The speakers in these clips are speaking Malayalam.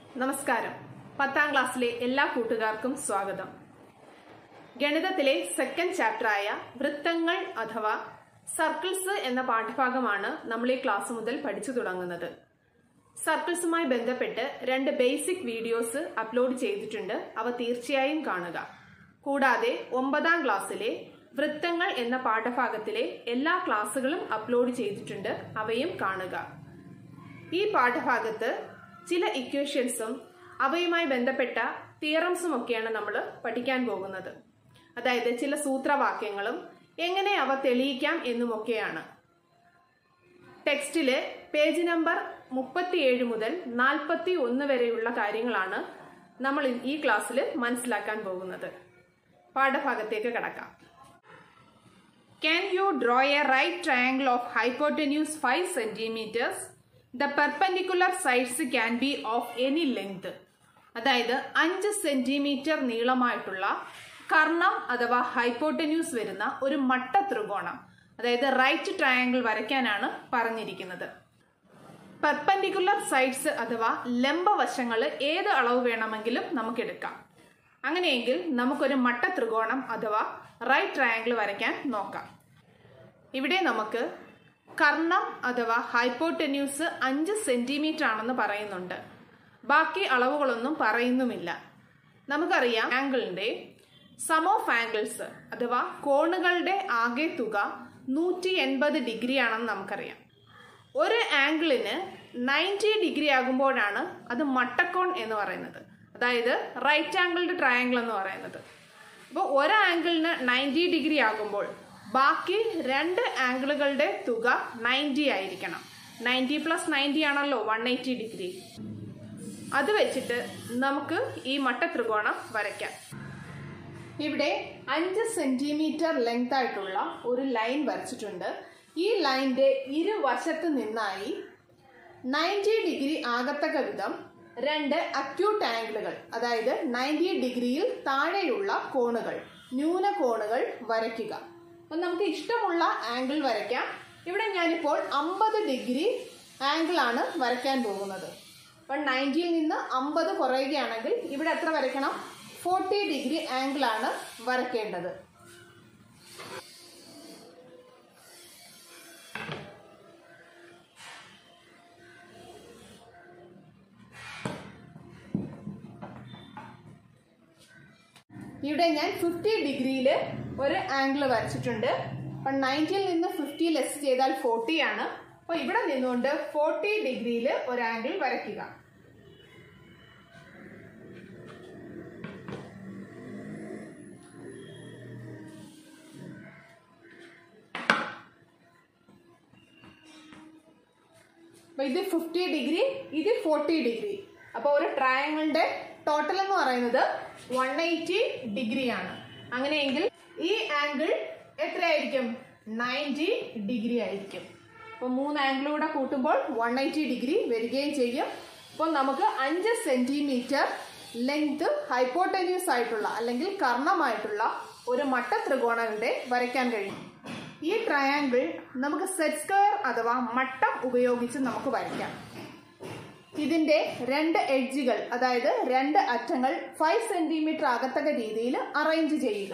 നമസ്കാരം പത്താം ക്ലാസ്സിലെ എല്ലാ കൂട്ടുകാർക്കും സ്വാഗതം ഗണിതത്തിലെ സെക്കൻഡ് ചാപ്റ്ററായ വൃത്തങ്ങൾ അഥവാ സർക്കിൾസ് എന്ന പാഠഭാഗമാണ് നമ്മൾ ഈ ക്ലാസ് മുതൽ പഠിച്ചു തുടങ്ങുന്നത് സർക്കിൾസുമായി ബന്ധപ്പെട്ട് രണ്ട് ബേസിക് വീഡിയോസ് അപ്ലോഡ് ചെയ്തിട്ടുണ്ട് അവ തീർച്ചയായും കാണുക കൂടാതെ ഒമ്പതാം ക്ലാസ്സിലെ വൃത്തങ്ങൾ എന്ന പാഠഭാഗത്തിലെ എല്ലാ ക്ലാസ്സുകളും അപ്ലോഡ് ചെയ്തിട്ടുണ്ട് അവയും കാണുക ഈ പാഠഭാഗത്ത് ചില ഇക്വേഷൻസും അവയുമായി ബന്ധപ്പെട്ട തിയറംസും ഒക്കെയാണ് നമ്മൾ പഠിക്കാൻ പോകുന്നത് അതായത് ചില സൂത്രവാക്യങ്ങളും എങ്ങനെ അവ തെളിയിക്കാം എന്നുമൊക്കെയാണ് ടെക്സ്റ്റില് പേജ് നമ്പർ മുപ്പത്തിയേഴ് മുതൽ നാൽപ്പത്തി ഒന്ന് വരെയുള്ള കാര്യങ്ങളാണ് നമ്മൾ ഈ ക്ലാസ്സിൽ മനസ്സിലാക്കാൻ പോകുന്നത് പാഠഭാഗത്തേക്ക് കടക്കാം Can you draw a right triangle of hypotenuse 5 centimeters? The perpendicular sides can be of any length. അതായത് അഞ്ച് സെന്റിമീറ്റർ നീളമായിട്ടുള്ള കർണം അഥവാ ഹൈപ്പോട്ടന്യൂസ് വരുന്ന ഒരു മട്ട ത്രികോണം അതായത് റൈറ്റ് ട്രയാങ്കിൾ വരയ്ക്കാനാണ് പറഞ്ഞിരിക്കുന്നത് പെർപ്പൻഡിക്കുലർ സൈഡ്സ് അഥവാ ലംബവശങ്ങൾ ഏത് അളവ് വേണമെങ്കിലും നമുക്ക് എടുക്കാം അങ്ങനെയെങ്കിൽ നമുക്കൊരു മട്ട ത്രികോണം അഥവാ റൈറ്റ് ട്രയാങ്കിൾ വരയ്ക്കാൻ നോക്കാം ഇവിടെ നമുക്ക് കർണം അഥവാ ഹൈപ്പോട്ടന്യൂസ് അഞ്ച് സെന്റിമീറ്റർ ആണെന്ന് പറയുന്നുണ്ട് ബാക്കി അളവുകളൊന്നും പറയുന്നുമില്ല നമുക്കറിയാം ആംഗിളിന്റെ സം ഓഫ് ആംഗിൾസ് അഥവാ കോണുകളുടെ ആകെ തുക നൂറ്റി എൺപത് ഡിഗ്രി ആണെന്ന് നമുക്കറിയാം ഒരു ആംഗിളിന് നയൻറ്റി ഡിഗ്രി ആകുമ്പോഴാണ് അത് മട്ടക്കോൺ എന്ന് പറയുന്നത് അതായത് റൈറ്റ് ആംഗിൾഡ് ട്രയാങ്കിൾ എന്ന് പറയുന്നത് അപ്പോൾ ഒരു ആംഗിളിന് നയൻറ്റി ഡിഗ്രി ആകുമ്പോൾ ബാക്കി രണ്ട് ആംഗിളുകളുടെ തുക നയൻറ്റി ആയിരിക്കണം നയൻറ്റി പ്ലസ് നയൻറ്റി ആണല്ലോ വൺ എയ്റ്റി ഡിഗ്രി അത് വെച്ചിട്ട് നമുക്ക് ഈ മട്ട ത്രികോണം വരയ്ക്കാം ഇവിടെ അഞ്ച് സെന്റിമീറ്റർ ലെങ്ത് ആയിട്ടുള്ള ഒരു ലൈൻ വരച്ചിട്ടുണ്ട് ഈ ലൈൻ്റെ ഇരുവശത്ത് നിന്നായി നയൻറ്റി ഡിഗ്രി ആകത്തക്ക വിധം രണ്ട് അക്യൂട്ട് ആംഗിളുകൾ അതായത് നയൻറ്റി ഡിഗ്രിയിൽ താഴെയുള്ള കോണുകൾ ന്യൂന കോണുകൾ വരയ്ക്കുക അപ്പം നമുക്ക് ഇഷ്ടമുള്ള ആംഗിൾ വരയ്ക്കാം ഇവിടെ ഞാനിപ്പോൾ അമ്പത് ഡിഗ്രി ആംഗിളാണ് വരയ്ക്കാൻ പോകുന്നത് അപ്പം നയൻറ്റിയിൽ നിന്ന് അമ്പത് കുറയുകയാണെങ്കിൽ ഇവിടെ എത്ര വരയ്ക്കണം ഫോർട്ടി ഡിഗ്രി ആംഗിളാണ് വരയ്ക്കേണ്ടത് ഇവിടെ ഞാൻ ഫിഫ്റ്റി ഡിഗ്രിയിൽ ഒരു ആംഗിൾ വരച്ചിട്ടുണ്ട് അപ്പം നയൻറ്റിയിൽ നിന്ന് ഫിഫ്റ്റി ലെസ് ചെയ്താൽ ഫോർട്ടി ആണ് അപ്പോൾ ഇവിടെ നിന്നുകൊണ്ട് ഫോർട്ടി ഡിഗ്രിയിൽ ഒരു ആംഗിൾ വരയ്ക്കുക അപ്പൊ ഇത് ഫിഫ്റ്റി ഡിഗ്രി ഇത് ഫോർട്ടി ഡിഗ്രി അപ്പോൾ ഒരു ട്രയാങ്കിളിന്റെ ടോട്ടൽ എന്ന് പറയുന്നത് വൺ എയ്റ്റി ഡിഗ്രി ആണ് അങ്ങനെയെങ്കിൽ ഈ ആംഗിൾ എത്രയായിരിക്കും നയൻറ്റി ഡിഗ്രി ആയിരിക്കും അപ്പോൾ മൂന്ന് ആംഗിൾ കൂടെ കൂട്ടുമ്പോൾ വൺ എയ്റ്റി ഡിഗ്രി വരികയും ചെയ്യും അപ്പോൾ നമുക്ക് അഞ്ച് സെന്റിമീറ്റർ ലെങ്ത് ഹൈപ്പോട്ടന്യൂസ് ആയിട്ടുള്ള അല്ലെങ്കിൽ കർണമായിട്ടുള്ള ഒരു മട്ട ത്രികോണങ്ങളുടെ വരയ്ക്കാൻ കഴിയും ഈ ട്രയാങ്കിൾ നമുക്ക് സെറ്റ് സ്ക്വയർ അഥവാ മട്ടം ഉപയോഗിച്ച് നമുക്ക് വരയ്ക്കാം ഇതിന്റെ രണ്ട് എഡ്ജുകൾ അതായത് രണ്ട് അറ്റങ്ങൾ ഫൈവ് സെന്റിമീറ്റർ ആകത്തക്ക രീതിയിൽ അറേഞ്ച് ചെയ്യുക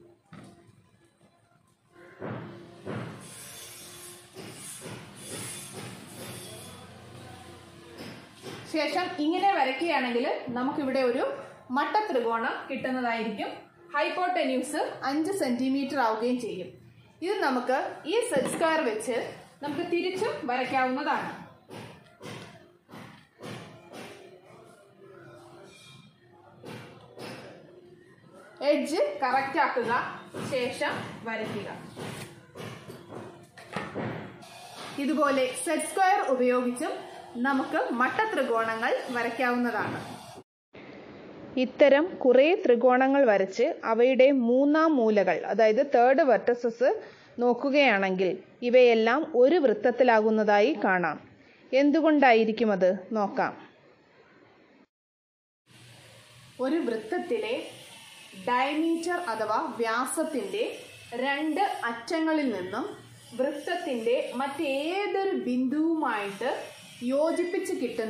ശേഷം ഇങ്ങനെ വരയ്ക്കുകയാണെങ്കിൽ നമുക്കിവിടെ ഒരു മട്ട ത്രികോണം കിട്ടുന്നതായിരിക്കും ഹൈപ്പോട്ടന്യൂസ് അഞ്ച് സെന്റിമീറ്റർ ആവുകയും ചെയ്യും ഇത് നമുക്ക് ഈ സെറ്റ് സ്ക്വയർ വെച്ച് നമുക്ക് തിരിച്ചും വരയ്ക്കാവുന്നതാണ് എഡ്ജ് കറക്റ്റ് ആക്കുക ശേഷം വരയ്ക്കുക ഇതുപോലെ സെറ്റ് സ്ക്വയർ ഉപയോഗിച്ചും നമുക്ക് മട്ട ത്രികോണങ്ങൾ വരയ്ക്കാവുന്നതാണ് ഇത്തരം കുറേ ത്രികോണങ്ങൾ വരച്ച് അവയുടെ മൂന്നാം മൂലകൾ അതായത് തേർഡ് വെർട്ടസസ് നോക്കുകയാണെങ്കിൽ ഇവയെല്ലാം ഒരു വൃത്തത്തിലാകുന്നതായി കാണാം എന്തുകൊണ്ടായിരിക്കും അത് നോക്കാം ഒരു വൃത്തത്തിലെ ഡയമീറ്റർ അഥവാ വ്യാസത്തിന്റെ രണ്ട് അറ്റങ്ങളിൽ നിന്നും വൃത്തത്തിന്റെ മറ്റേതൊരു ബിന്ദുവുമായിട്ട് യോജിപ്പിച്ച് കിട്ടുന്ന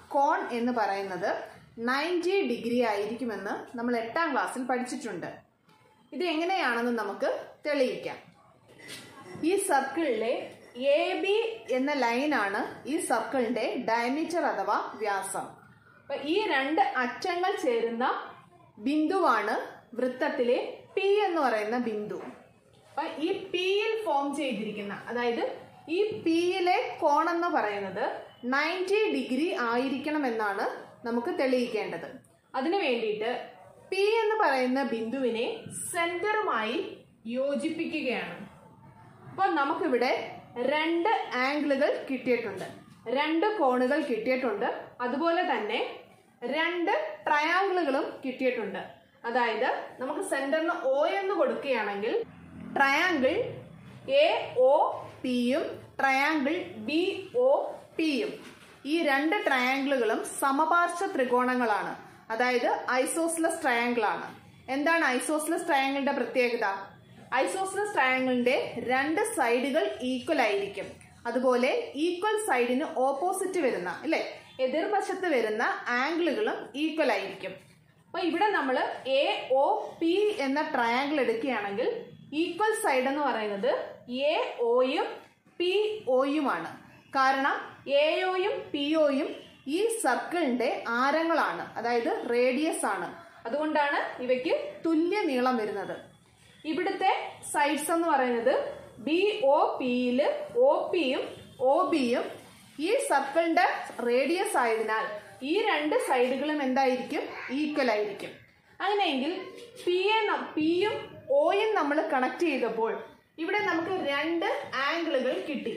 കോൺ എന്ന് പറയുന്നത് നയൻറ്റി ഡിഗ്രി ആയിരിക്കുമെന്ന് നമ്മൾ എട്ടാം ക്ലാസ്സിൽ പഠിച്ചിട്ടുണ്ട് ഇത് എങ്ങനെയാണെന്ന് നമുക്ക് തെളിയിക്കാം ഈ സർക്കിളിലെ എ ബി എന്ന ലൈനാണ് ഈ സർക്കിളിന്റെ ഡയമീറ്റർ അഥവാ വ്യാസം അപ്പൊ ഈ രണ്ട് അറ്റങ്ങൾ ചേരുന്ന ബിന്ദുവാണ് വൃത്തത്തിലെ പി എന്ന് പറയുന്ന ബിന്ദു അപ്പൊ ഈ പിയിൽ ഫോം ചെയ്തിരിക്കുന്ന അതായത് ഈ പിയിലെ കോണെന്ന് പറയുന്നത് നയൻറ്റി ഡിഗ്രി ആയിരിക്കണം എന്നാണ് നമുക്ക് തെളിയിക്കേണ്ടത് അതിനു വേണ്ടിയിട്ട് പി എന്ന് പറയുന്ന ബിന്ദുവിനെ സെന്ററുമായി യോജിപ്പിക്കുകയാണ് അപ്പോൾ നമുക്കിവിടെ രണ്ട് ആംഗിളുകൾ കിട്ടിയിട്ടുണ്ട് രണ്ട് കോണുകൾ കിട്ടിയിട്ടുണ്ട് അതുപോലെ തന്നെ രണ്ട് ട്രയാങ്കിളുകളും കിട്ടിയിട്ടുണ്ട് അതായത് നമുക്ക് സെന്ററിന് ഒ എന്ന് കൊടുക്കുകയാണെങ്കിൽ ട്രയാങ്കിൾ എ ഒ പിയും ട്രയാങ്കിൾ ബി ഒ പിയും ഈ രണ്ട് ട്രയാങ്കിളുകളും സമപാർശ്വ ത്രികോണങ്ങളാണ് അതായത് ഐസോസ്ലസ് ട്രയാങ്കിൾ ആണ് എന്താണ് ഐസോസ്ലസ് ട്രയാങ്കിളിന്റെ പ്രത്യേകത ഐസോസ്ലസ് ട്രയാങ്കിളിന്റെ രണ്ട് സൈഡുകൾ ഈക്വൽ ആയിരിക്കും അതുപോലെ ഈക്വൽ സൈഡിന് ഓപ്പോസിറ്റ് വരുന്ന അല്ലെ എതിർവശത്ത് വരുന്ന ആംഗിളുകളും ഈക്വൽ ആയിരിക്കും അപ്പൊ ഇവിടെ നമ്മൾ എ ഒ പി എന്ന ട്രയാങ്കിൾ എടുക്കുകയാണെങ്കിൽ ഈക്വൽ സൈഡ് എന്ന് പറയുന്നത് എ ഒയും പി ഒയുമാണ് കാരണം എ ഒയും പി ഒയും ഈ സർക്കിളിന്റെ ആരങ്ങളാണ് അതായത് റേഡിയസ് ആണ് അതുകൊണ്ടാണ് ഇവയ്ക്ക് തുല്യ നീളം വരുന്നത് ഇവിടുത്തെ സൈഡ്സ് എന്ന് പറയുന്നത് ബി ഒ പിയിൽ ഒ പിയും ഒ ബിയും ഈ സർക്കിളിന്റെ റേഡിയസ് ആയതിനാൽ ഈ രണ്ട് സൈഡുകളും എന്തായിരിക്കും ഈക്വൽ ആയിരിക്കും അങ്ങനെയെങ്കിൽ പി എ പിയും ഒയും നമ്മൾ കണക്ട് ചെയ്തപ്പോൾ ഇവിടെ നമുക്ക് രണ്ട് ആംഗിളുകൾ കിട്ടി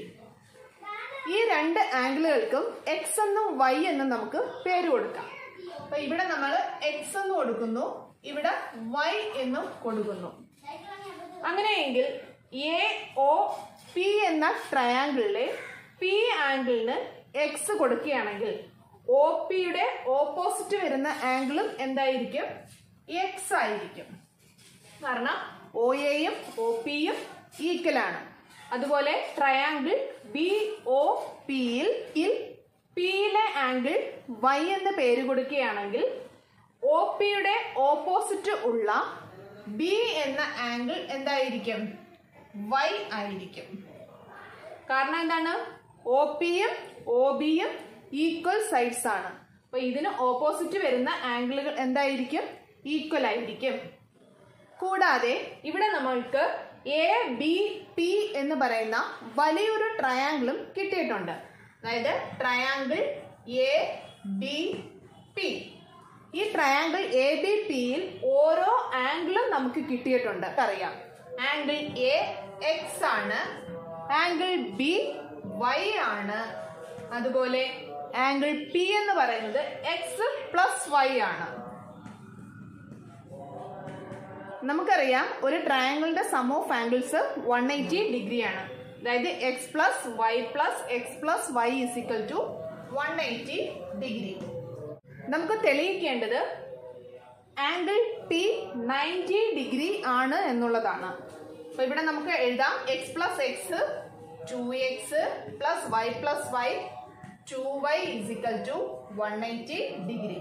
ഈ രണ്ട് ആംഗിളുകൾക്കും എക്സ് എന്നും വൈ എന്നും നമുക്ക് പേര് കൊടുക്കാം അപ്പൊ ഇവിടെ നമ്മൾ എക്സ് എന്ന് കൊടുക്കുന്നു ഇവിടെ വൈ എന്നും കൊടുക്കുന്നു അങ്ങനെയെങ്കിൽ എ ഒ പി എന്ന ട്രയാങ്കിളിലെ പി ആംഗിളിന് എക്സ് കൊടുക്കുകയാണെങ്കിൽ ഒ പിയുടെ ഓപ്പോസിറ്റ് വരുന്ന ആംഗിളും എന്തായിരിക്കും എക്സ് ആയിരിക്കും കാരണം ഒ എയും ഒ പിയും ഈക്വൽ ആണ് അതുപോലെ ട്രയാങ്കിൾ ബി ഒ പിയിൽ പിയിലെ ആംഗിൾ വൈ എന്ന് പേര് കൊടുക്കുകയാണെങ്കിൽ ഒ പിയുടെ ഓപ്പോസിറ്റ് ഉള്ള ബി എന്ന ആംഗിൾ എന്തായിരിക്കും വൈ ആയിരിക്കും കാരണം എന്താണ് ഒ പിയും ഒ ബിയും ഈക്വൽ സൈഡ്സ് ആണ് അപ്പൊ ഇതിന് ഓപ്പോസിറ്റ് വരുന്ന ആംഗിളുകൾ എന്തായിരിക്കും ഈക്വൽ ആയിരിക്കും കൂടാതെ ഇവിടെ നമ്മൾക്ക് എ ബി പി എന്ന് പറയുന്ന വലിയൊരു ട്രയാങ്കിളും കിട്ടിയിട്ടുണ്ട് അതായത് ട്രയാങ്കിൾ എ ബി പി ഈ ട്രയാങ്കിൾ എ ബി പിയിൽ ഓരോ ആംഗിളും നമുക്ക് കിട്ടിയിട്ടുണ്ട് അറിയാം ആംഗിൾ എ എക്സ് ആണ് ആംഗിൾ ബി വൈ ആണ് അതുപോലെ ആംഗിൾ പി എന്ന് പറയുന്നത് എക്സ് പ്ലസ് വൈ ആണ് നമുക്കറിയാം ഒരു ട്രയാങ്കിളിന്റെ sum of angles one eighty degree ആണ് അതായത് X plus Y plus X plus Y is equal to one eighty degree നമുക്ക് തെളിയിക്കേണ്ടത് ആംഗിൾ പി നയൻറ്റി ഡിഗ്രി ആണ് എന്നുള്ളതാണ് അപ്പൊ ഇവിടെ നമുക്ക് എഴുതാം X plus X two X plus Y plus Y two Y is equal to one eighty degree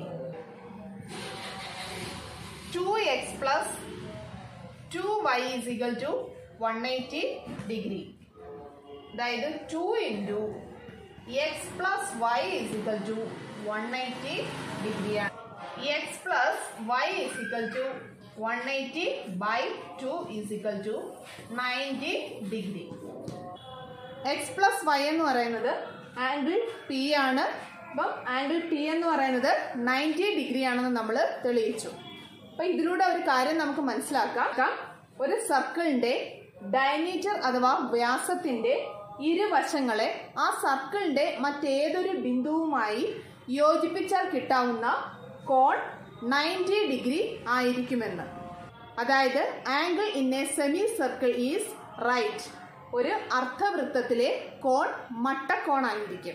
two X plus two Y is equal to one eighty degree അതായത് two into X plus Y is equal to one eighty ഡിഗ്രിയാണ് X plus Y is equal to one eighty by two is equal to ninety degree X plus Y എന്ന് പറയുന്നത് ആംഗിൾ പി ആണ് അപ്പം ആംഗിൾ പി എന്ന് പറയുന്നത് നയൻറ്റി ഡിഗ്രി ആണെന്ന് നമ്മൾ തെളിയിച്ചു അപ്പൊ ഇതിലൂടെ ഒരു കാര്യം നമുക്ക് മനസ്സിലാക്കാം ഒരു സർക്കിളിന്റെ ഡയമീറ്റർ അഥവാ വ്യാസത്തിന്റെ ഇരുവശങ്ങളെ ആ സർക്കിളിന്റെ മറ്റേതൊരു ബിന്ദുവുമായി യോജിപ്പിച്ചാൽ കിട്ടാവുന്ന കോൺ നയൻറ്റി ഡിഗ്രി ആയിരിക്കുമെന്ന് അതായത് angle in a semi circle is right ഒരു അർദ്ധവൃത്തത്തിലെ കോൺ മട്ടക്കോണായിരിക്കും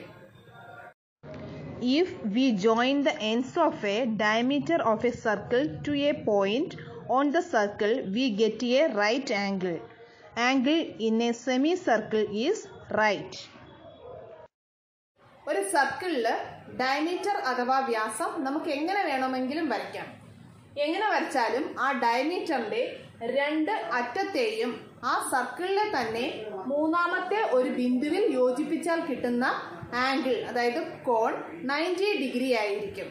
If we join the ends of a diameter of a circle to a point on the circle, we get a right angle. Angle in a semicircle is right. ഒരു സർക്കിളിൽ ഡയമീറ്റർ അഥവാ വ്യാസം നമുക്ക് എങ്ങനെ വേണമെങ്കിലും വരയ്ക്കാം എങ്ങനെ വരച്ചാലും ആ ഡയമീറ്ററിന്റെ രണ്ട് അറ്റത്തെയും ആ സർക്കിളിലെ തന്നെ മൂന്നാമത്തെ ഒരു ബിന്ദുവിൽ യോജിപ്പിച്ചാൽ കിട്ടുന്ന ആംഗിൾ അതായത് കോൺ നയൻറ്റി ഡിഗ്രി ആയിരിക്കും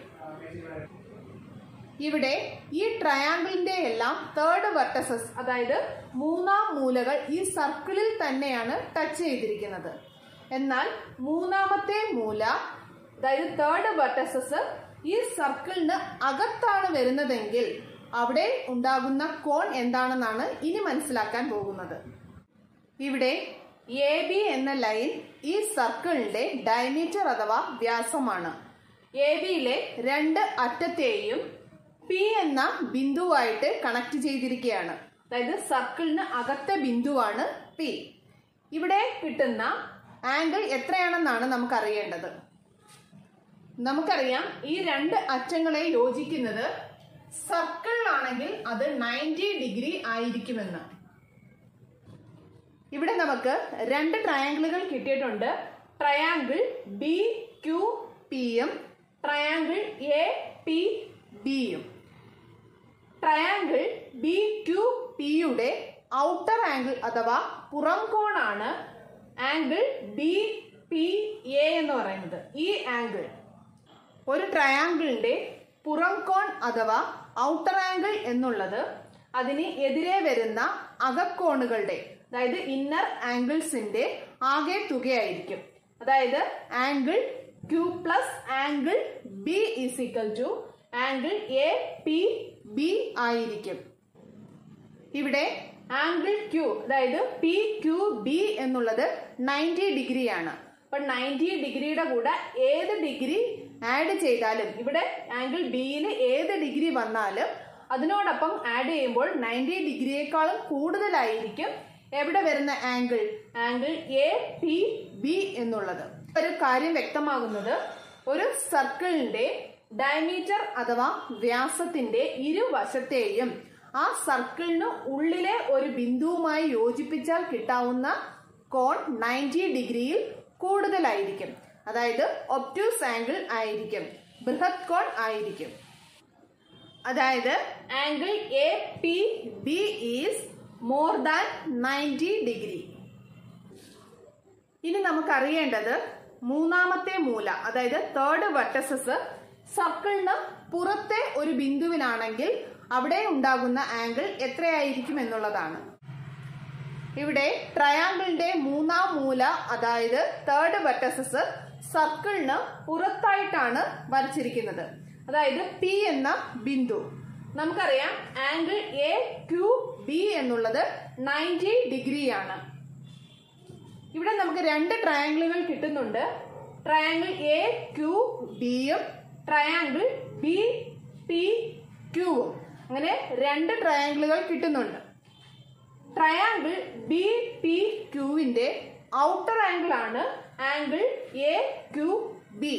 ഇവിടെ ഈ ട്രയാങ്കിളിന്റെ എല്ലാം തേർഡ് വെർട്ടസസ് അതായത് മൂന്നാം മൂലകൾ ഈ സർക്കിളിൽ തന്നെയാണ് ടച്ച് ചെയ്തിരിക്കുന്നത് എന്നാൽ മൂന്നാമത്തെ മൂല അതായത് തേർഡ് വെർട്ടസസ് ഈ സർക്കിളിന് അകത്താണ് വരുന്നതെങ്കിൽ അവിടെ ഉണ്ടാകുന്ന കോൺ എന്താണെന്നാണ് ഇനി മനസ്സിലാക്കാൻ പോകുന്നത് ഇവിടെ എ ബി എന്ന ലൈൻ ഈ സർക്കിളിന്റെ ഡയമീറ്റർ അഥവാ വ്യാസമാണ് എ ബിയിലെ രണ്ട് അറ്റത്തെയും പി എന്ന ബിന്ദുവായിട്ട് കണക്ട് ചെയ്തിരിക്കുകയാണ് അതായത് സർക്കിളിന് അകത്തെ ബിന്ദുവാണ് പി ഇവിടെ കിട്ടുന്ന ആംഗിൾ എത്രയാണെന്നാണ് നമുക്ക് അറിയേണ്ടത് നമുക്കറിയാം ഈ രണ്ട് അറ്റങ്ങളെ യോജിക്കുന്നത് സർക്കിളിലാണെങ്കിൽ അത് നയൻറ്റി ഡിഗ്രി ആയിരിക്കുമെന്ന് ഇവിടെ നമുക്ക് രണ്ട് ട്രയാങ്കിളുകൾ കിട്ടിയിട്ടുണ്ട് ട്രയാങ്കിൾ ബി ക്യു പിയും ട്രയാങ്കിൾ എ പി ബിയും ട്രയാങ്കിൾ ബി ക്യു പിയുടെ ഔട്ടർ ആംഗിൾ അഥവാ പുറം കോണാണ് ആംഗിൾ ബി പി എ എന്ന് പറയുന്നത് ഈ ആംഗിൾ ഒരു ട്രയാങ്കിളിന്റെ പുറം കോൺ അഥവാ ഔട്ടർ ആംഗിൾ എന്നുള്ളത് അതിന് എതിരെ വരുന്ന അകക്കോണുകളുടെ അതായത് ഇന്നർ ആംഗിൾസിന്റെ ആകെ തുകയായിരിക്കും അതായത് angle Q plus angle B is equal to angle A P B ആയിരിക്കും ഇവിടെ ആംഗിൾ ക്യൂ അതായത് പി ക്യൂ ബി എന്നുള്ളത് നയൻറ്റി ഡിഗ്രിയാണ് അപ്പൊ നയൻറ്റി ഡിഗ്രിയുടെ കൂടെ ഏത് ഡിഗ്രി ആഡ് ചെയ്താലും ഇവിടെ ആംഗിൾ ബിയിൽ ഏത് ഡിഗ്രി വന്നാലും അതിനോടൊപ്പം ആഡ് ചെയ്യുമ്പോൾ നയൻറ്റി ഡിഗ്രിയേക്കാളും കൂടുതലായിരിക്കും എവിടെ വരുന്ന angle angle A P B എന്നുള്ളത് ഒരു കാര്യം വ്യക്തമാകുന്നത് ഒരു സർക്കിളിന്റെ ഡയമീറ്റർ അഥവാ വ്യാസത്തിന്റെ ഇരുവശത്തെയും ആ സർക്കിളിന് ഉള്ളിലെ ഒരു ബിന്ദുവുമായി യോജിപ്പിച്ചാൽ കിട്ടാവുന്ന കോൺ നയൻറ്റി ഡിഗ്രിയിൽ കൂടുതലായിരിക്കും അതായത് ഒപ്റ്റ്യൂസ് ആംഗിൾ ആയിരിക്കും ബൃഹത് കോൺ ആയിരിക്കും അതായത് angle A P B is more than ninety degree ഇനി നമുക്ക് അറിയേണ്ടത് മൂന്നാമത്തെ മൂല അതായത് തേർഡ് വെർട്ടസസ് സർക്കിളിന് പുറത്തെ ഒരു ബിന്ദുവിനാണെങ്കിൽ അവിടെ ഉണ്ടാകുന്ന ആംഗിൾ എത്രയായിരിക്കും എന്നുള്ളതാണ് ഇവിടെ ട്രയാങ്കിളിന്റെ മൂന്നാം മൂല അതായത് തേർഡ് വെർട്ടസസ് സർക്കിളിന് പുറത്തായിട്ടാണ് വരച്ചിരിക്കുന്നത് അതായത് പി എന്ന ബിന്ദു നമുക്കറിയാം ആംഗിൾ എ ക്യു ബി എന്നുള്ളത് നയൻറ്റി ഡിഗ്രിയാണ് ഇവിടെ നമുക്ക് രണ്ട് ട്രയാങ്കിളുകൾ കിട്ടുന്നുണ്ട് ട്രയാങ്കിൾ എ ക്യു ബിയും ട്രയാങ്കിൾ ബി പി ക്യൂവും അങ്ങനെ രണ്ട് ട്രയാങ്കിളുകൾ കിട്ടുന്നുണ്ട് ട്രയാങ്കിൾ ബി പി ക്യൂവിന്റെ ഔട്ടർ ആംഗിൾ ആണ് angle A Q B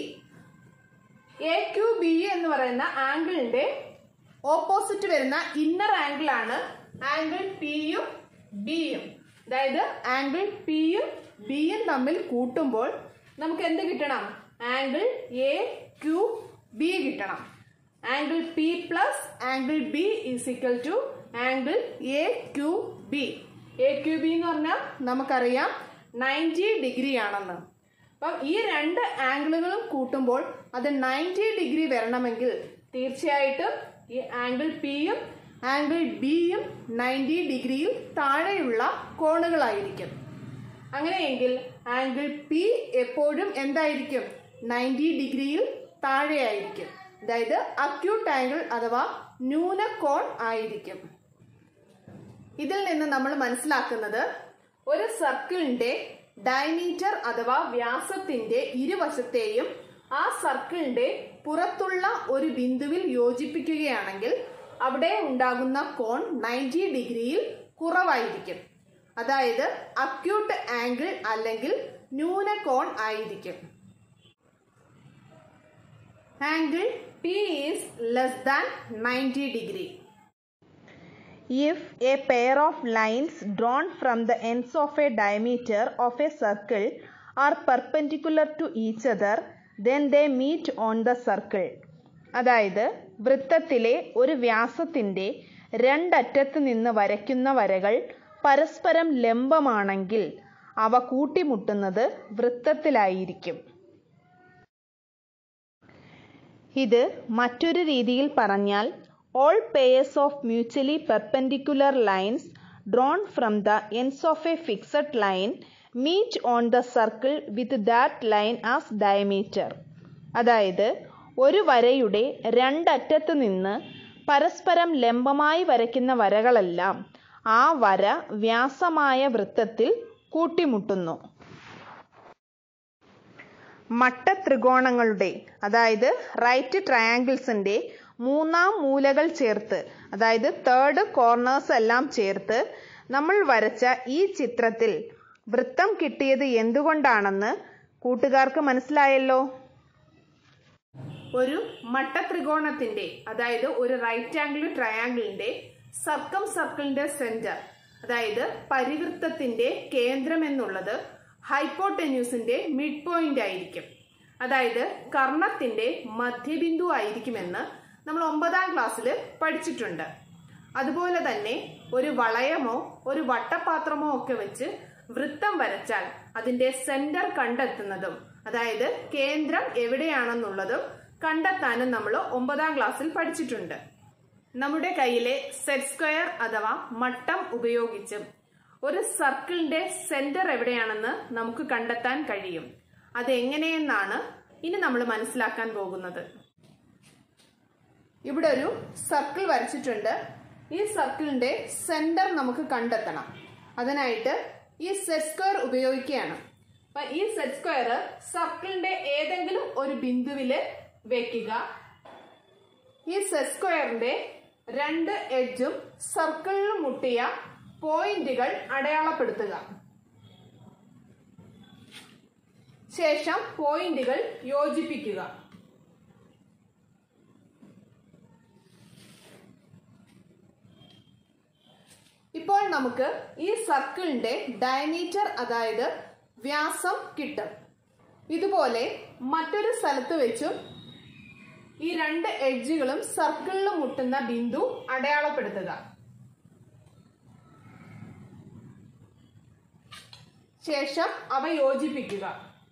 A Q B എന്ന് പറയുന്ന ആംഗിളിന്റെ ഓപ്പോസിറ്റ് വരുന്ന ഇന്നർ ആംഗിൾ ആണ് ആംഗിൾ പിയും ബിയും അതായത് ആംഗിൾ പിയും ബിയും തമ്മിൽ കൂട്ടുമ്പോൾ നമുക്ക് എന്ത് കിട്ടണം ആംഗിൾ എ ക്യു ബി കിട്ടണം angle P plus angle B is equal to angle A Q B A Q B എന്ന് പറഞ്ഞാൽ നമുക്കറിയാം നയൻറ്റി ഡിഗ്രി ആണെന്ന് അപ്പം ഈ രണ്ട് ആംഗിളുകളും കൂട്ടുമ്പോൾ അത് നയൻറ്റി ഡിഗ്രി വരണമെങ്കിൽ തീർച്ചയായിട്ടും ഈ ആംഗിൾ പിയും ആംഗിൾ ബിയും നയൻറ്റി ഡിഗ്രിയിൽ താഴെയുള്ള കോണുകളായിരിക്കും അങ്ങനെയെങ്കിൽ ആംഗിൾ പി എപ്പോഴും എന്തായിരിക്കും നയൻറ്റി ഡിഗ്രിയിൽ താഴെയായിരിക്കും അതായത് അക്യൂട്ട് ആംഗിൾ അഥവാ ന്യൂനകോൺ ആയിരിക്കും ഇതിൽ നിന്ന് നമ്മൾ മനസ്സിലാക്കുന്നത് ഒരു സർക്കിളിന്റെ ഡയമീറ്റർ അഥവാ വ്യാസത്തിന്റെ ഇരുവശത്തെയും ആ സർക്കിളിന്റെ പുറത്തുള്ള ഒരു ബിന്ദുവിൽ യോജിപ്പിക്കുകയാണെങ്കിൽ അവിടെ ഉണ്ടാകുന്ന കോൺ നയൻറ്റി ഡിഗ്രിയിൽ കുറവായിരിക്കും അതായത് അക്യൂട്ട് ആംഗിൾ അല്ലെങ്കിൽ ന്യൂനകോൺ ആയിരിക്കും angle P is less than ninety degree If a pair of lines drawn from the ends of a diameter of a circle are perpendicular to each other then they meet on the circle അതായത് വൃത്തത്തിലെ ഒരു വ്യാസത്തിൻ്റെ രണ്ടറ്റത്ത് നിന്ന് വരയ്ക്കുന്ന വരകൾ പരസ്പരം ലംബമാണെങ്കിൽ അവ കൂട്ടിമുട്ടുന്നത് വൃത്തത്തിലായിരിക്കും ഇത് മറ്റൊരു രീതിയിൽ പറഞ്ഞാൽ all pairs of mutually perpendicular lines drawn from the ends of a fixed line meet on the circle with that line as diameter അതായത് ഒരു വരയുടെ രണ്ടറ്റത്ത് നിന്ന് പരസ്പരം ലംബമായി വരയ്ക്കുന്ന വരകളെല്ലാം ആ വര വ്യാസമായ വൃത്തത്തിൽ കൂട്ടിമുട്ടുന്നു മട്ടത്രികോണങ്ങളുടെ അതായത് റൈറ്റ് ട്രയാങ്കിൾസിൻ്റെ മൂന്നാം മൂലകൾ ചേർത്ത് അതായത് തേർഡ് കോർണേഴ്സ് എല്ലാം ചേർത്ത് നമ്മൾ വരച്ച ഈ ചിത്രത്തിൽ വൃത്തം കിട്ടിയത് എന്തുകൊണ്ടാണെന്ന് കൂട്ടുകാർക്ക് മനസ്സിലായല്ലോ ഒരു മട്ടത്രികോണത്തിന്റെ അതായത് ഒരു റൈറ്റ് ആംഗിൾ ട്രയാങ്കിളിന്റെ സർക്കം സർക്കിളിന്റെ സെന്റർ അതായത് പരിവൃത്തത്തിന്റെ കേന്ദ്രം എന്നുള്ളത് ഹൈപ്പോടെന്യൂസിന്റെ മിഡ് പോയിന്റ് ആയിരിക്കും അതായത് കർണത്തിന്റെ മധ്യബിന്ദു ആയിരിക്കുമെന്ന് നമ്മൾ ഒമ്പതാം ക്ലാസ്സിൽ പഠിച്ചിട്ടുണ്ട് അതുപോലെ തന്നെ ഒരു വളയമോ ഒരു വട്ടപാത്രമോ ഒക്കെ വെച്ച് വൃത്തം വരച്ചാൽ അതിന്റെ സെന്റർ കണ്ടെത്തുന്നതും അതായത് കേന്ദ്രം എവിടെയാണെന്നുള്ളതും കണ്ടെത്താനും നമ്മൾ ഒമ്പതാം ക്ലാസ്സിൽ പഠിച്ചിട്ടുണ്ട് നമ്മുടെ കയ്യിലെ സെറ്റ് സ്ക്വയർ അഥവാ മട്ടം ഉപയോഗിച്ചും ഒരു സർക്കിളിന്റെ സെന്റർ എവിടെയാണെന്ന് നമുക്ക് കണ്ടെത്താൻ കഴിയും അതെങ്ങനെയെന്നാണ് ഇനി നമ്മൾ മനസ്സിലാക്കാൻ പോകുന്നത് ഇവിടെ ഒരു സർക്കിൾ വരച്ചിട്ടുണ്ട് ഈ സർക്കിളിന്റെ സെന്റർ നമുക്ക് കണ്ടെത്തണം അതിനായിട്ട് ഈ സെറ്റ് സ്ക്വയർ ഉപയോഗിക്കുകയാണ് അപ്പൊ ഈ സെറ്റ് സ്ക്വയർ സർക്കിളിന്റെ ഏതെങ്കിലും ഒരു ബിന്ദുവില് വെക്കുക ഈ സെറ്റ് സ്ക്വയറിന്റെ രണ്ട് എഡ്ജും സർക്കിളിൽ മുട്ടിയ പോയിന്റുകൾ അടയാളപ്പെടുത്തുക ശേഷം പോയിന്റുകൾ യോജിപ്പിക്കുക ഇപ്പോൾ നമുക്ക് ഈ സർക്കിളിന്റെ ഡയമീറ്റർ അതായത് വ്യാസം കിട്ടും ഇതുപോലെ മറ്റൊരു സ്ഥലത്ത് വെച്ചും ഈ രണ്ട് എഡ്ജുകളും സർക്കിളിൽ മുട്ടുന്ന ബിന്ദു അടയാളപ്പെടുത്തുക ശേഷം അവ യോജിപ്പിക്കുക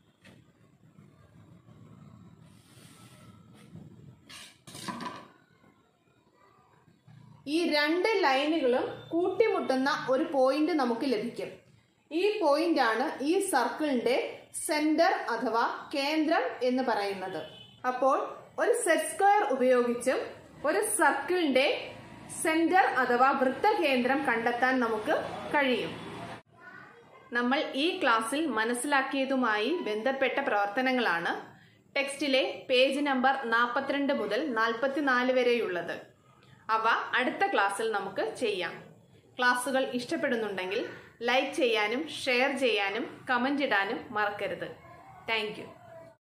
ഈ രണ്ട് ലൈനുകളും കൂട്ടിമുട്ടുന്ന ഒരു പോയിന്റ് നമുക്ക് ലഭിക്കും ഈ പോയിന്റ് ആണ് ഈ സർക്കിളിന്റെ സെന്റർ അഥവാ കേന്ദ്രം എന്ന് പറയുന്നത് അപ്പോൾ ഒരു സെറ്റ് സ്ക്വയർ ഉപയോഗിച്ചും ഒരു സർക്കിളിന്റെ സെന്റർ അഥവാ വൃത്തകേന്ദ്രം കണ്ടെത്താൻ നമുക്ക് കഴിയും നമ്മൾ ഈ ക്ലാസ്സിൽ മനസ്സിലാക്കിയതുമായി ബന്ധപ്പെട്ട പ്രവർത്തനങ്ങളാണ് ടെക്സ്റ്റിലെ പേജ് നമ്പർ നാൽപ്പത്തിരണ്ട് മുതൽ നാൽപ്പത്തിനാല് വരെയുള്ളത് അവ അടുത്ത ക്ലാസ്സിൽ നമുക്ക് ചെയ്യാം ക്ലാസ്സുകൾ ഇഷ്ടപ്പെടുന്നുണ്ടെങ്കിൽ ലൈക്ക് ചെയ്യാനും ഷെയർ ചെയ്യാനും കമൻ്റ് ഇടാനും മറക്കരുത് താങ്ക്